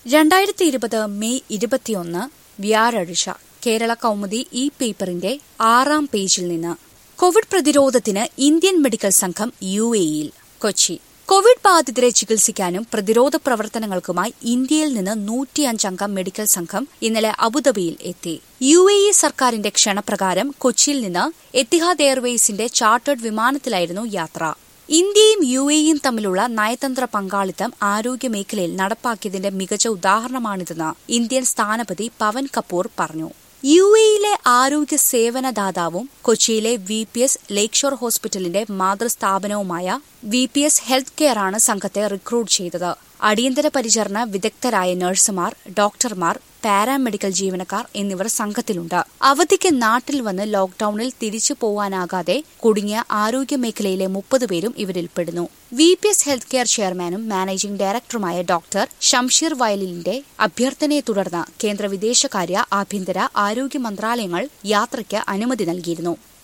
രണ്ടായിരത്തി ഇരുപത് മെയ് ഇരുപത്തിയൊന്ന് വ്യാഴാഴ്ച കേരള കൗമുദി ഈ പേപ്പറിന്റെ ആറാം പേജിൽ നിന്ന് കോവിഡ് പ്രതിരോധത്തിന് ഇന്ത്യൻ മെഡിക്കൽ സംഘം യു എയിൽ കൊച്ചി കോവിഡ് ബാധിതരെ ചികിത്സിക്കാനും പ്രതിരോധ പ്രവർത്തനങ്ങൾക്കുമായി ഇന്ത്യയിൽ നിന്ന് നൂറ്റിയഞ്ചംഗ മെഡിക്കൽ സംഘം ഇന്നലെ അബുദാബിയിൽ എത്തി യു എ ഇ സർക്കാരിന്റെ ക്ഷണപ്രകാരം കൊച്ചിയിൽ നിന്ന് എത്തിഹാദ് എയർവേസിന്റെ ചാർട്ടേഡ് വിമാനത്തിലായിരുന്നു യാത്ര ഇന്ത്യയും യു എയും തമ്മിലുള്ള നയതന്ത്ര പങ്കാളിത്തം ആരോഗ്യമേഖലയിൽ നടപ്പാക്കിയതിന്റെ മികച്ച ഉദാഹരണമാണിതെന്ന് ഇന്ത്യൻ സ്ഥാനപതി പവൻ കപൂർ പറഞ്ഞു യു എയിലെ ആരോഗ്യ സേവനദാതാവും കൊച്ചിയിലെ വി പി എസ് ലേക്ഷോർ ഹോസ്പിറ്റലിന്റെ മാതൃസ്ഥാപനവുമായ വി പി എസ് ഹെൽത്ത് കെയറാണ് സംഘത്തെ റിക്രൂട്ട് ചെയ്തത് അടിയന്തര പരിചരണ വിദഗ്ധരായ നഴ്സുമാർ ഡോക്ടർമാർ പാരാമെഡിക്കൽ ജീവനക്കാർ എന്നിവർ സംഘത്തിലുണ്ട് അവധിക്ക് നാട്ടിൽ വന്ന് ലോക്ഡൌണിൽ തിരിച്ചു പോവാനാകാതെ കുടുങ്ങിയ ആരോഗ്യ മേഖലയിലെ മുപ്പത് പേരും ഇവരിൽ പെടുന്നു V P S health care ചെയർമാനും മാനേജിംഗ് ഡയറക്ടറുമായ ഡോക്ടർ ഷംഷീർ വയലിലിന്റെ അഭ്യർത്ഥനയെ തുടർന്ന് കേന്ദ്ര വിദേശകാര്യ ആഭ്യന്തര ആരോഗ്യ മന്ത്രാലയങ്ങൾ യാത്രയ്ക്ക് അനുമതി നൽകിയിരുന്നു